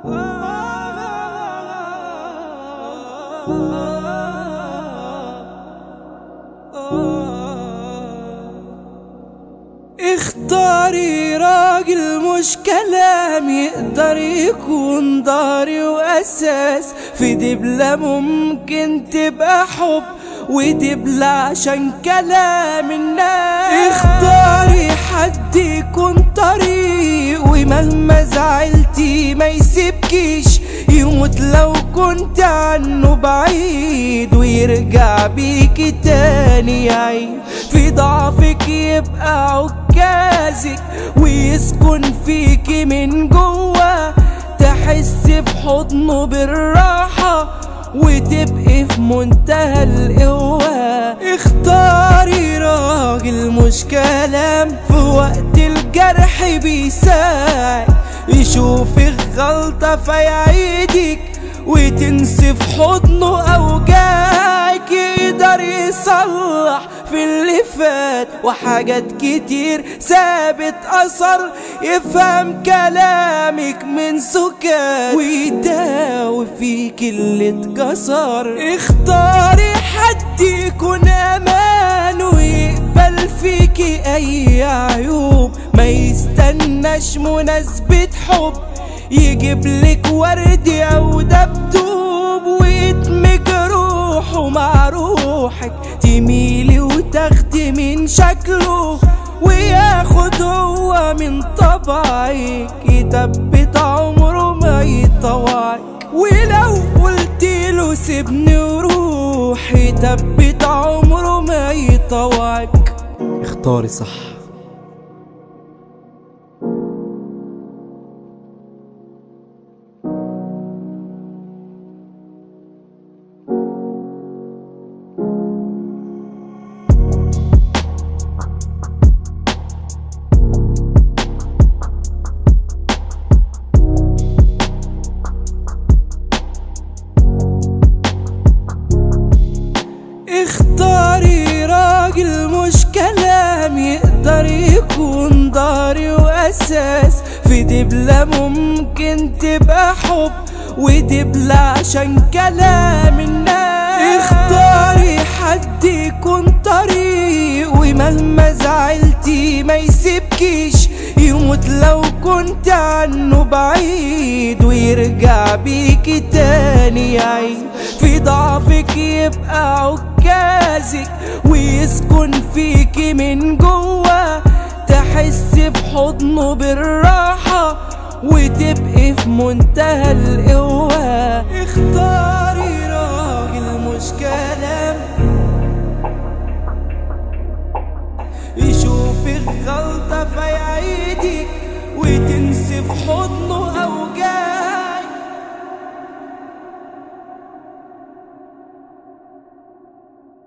اختاري راجل مش كلام يقدر يكون ضهري واساس في دبلة ممكن تبقى حب ودبلة عشان كلام الناس اختاري حد يكون طريق ومهما زعلتي ما يسيبكيش يموت لو كنت عنه بعيد ويرجع بيكي تاني يعيش في ضعفك يبقى عكازك ويسكن فيكي من جوا تحس في حضنه بالراحة وتبقي في منتهى القوة اختاري راجل مش كلام في وقت الجرح بيساعد يشوفك غلطة فيعيدك وتنسي في حضنه أوجاعك يقدر يصلح في اللي فات وحاجات كتير سابت أثر يفهم كلامك من سكات ويداوي فيك اللي اتكسر اختاري حد يكون أمان ويقبل فيكي أي عيوب ما يستناش مناسبة حب يجيب لك ورد او دبدوب ويدمج روحه مع روحك تميلي وتاخدي من شكله وياخد هو من طبعك يثبت عمره ما يطوعك ولو قلتيله سيبني وروح يثبت عمره ما يطوعك اختاري صح اختاري راجل مش كلام يقدر يكون ضهري واساس في دبلة ممكن تبقى حب ودبلة عشان كلام الناس اختاري حد يكون طريق ومهما زعلتي ما يسيبكيش يموت لو كنت عنه بعيد ويرجع بيكي تاني يعيش في ضعفك يبقى عكازك ويسكن فيكي من جوا تحس في حضنه بالراحة وتبقي في منتهى القوة اختاري راجل مش كلام يشوفك غلطة فيعيدك وتنسي في حضنه أو